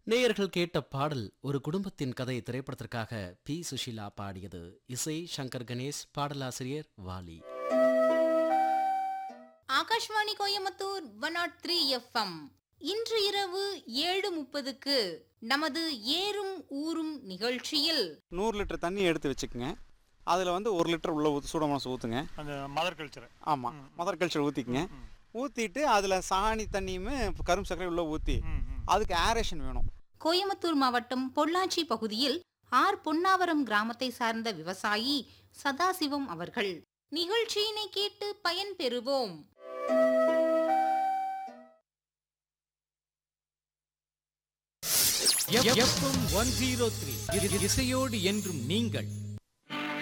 நேயர்கள் கேட்ட பாடல் ஒரு குடும்பத்தின் கதை திரைப்படத்திற்காக பி சுஷீலா பாடியது இசை சங்கர் கணேஷ் பாடலாசிரியர் Vaali Akashvani Coimbatore one nought three FM இன்று இரவு ஏழு முப்பதுக்கு நமது ஏறும் ஊரும் நிகழ்ச்சியில் நூறு லிட்டர் தண்ணி எடுத்து வச்சுக்கோங்க அதில் வந்து ஒரு லிட்டர் உள்ள ஊற்று சூடமாசு ஊற்றுங்க அந்த மதர் கல்ச்சர் ஆமாம் மதர் கல்ச்சர் ஊற்றிக்கங்க ஊற்றிட்டு அதில் சாணி தண்ணியுமே கரும்பு சர்க்கரை உள்ளே ஊற்றி அதுக்கு ஏரேஷன் வேணும் கோயம்புத்தூர் மாவட்டம் பொள்ளாச்சி பகுதியில் ஆர் பொன்னாவரம் கிராமத்தை சார்ந்த விவசாயி சதாசிவம் அவர்கள் நிகழ்ச்சியினை கேட்டு பயன்பெறுவோம் எஃப்எம் ஒன் ஜீரோ த்ரீ இசையோடு என்றும் நீங்கள்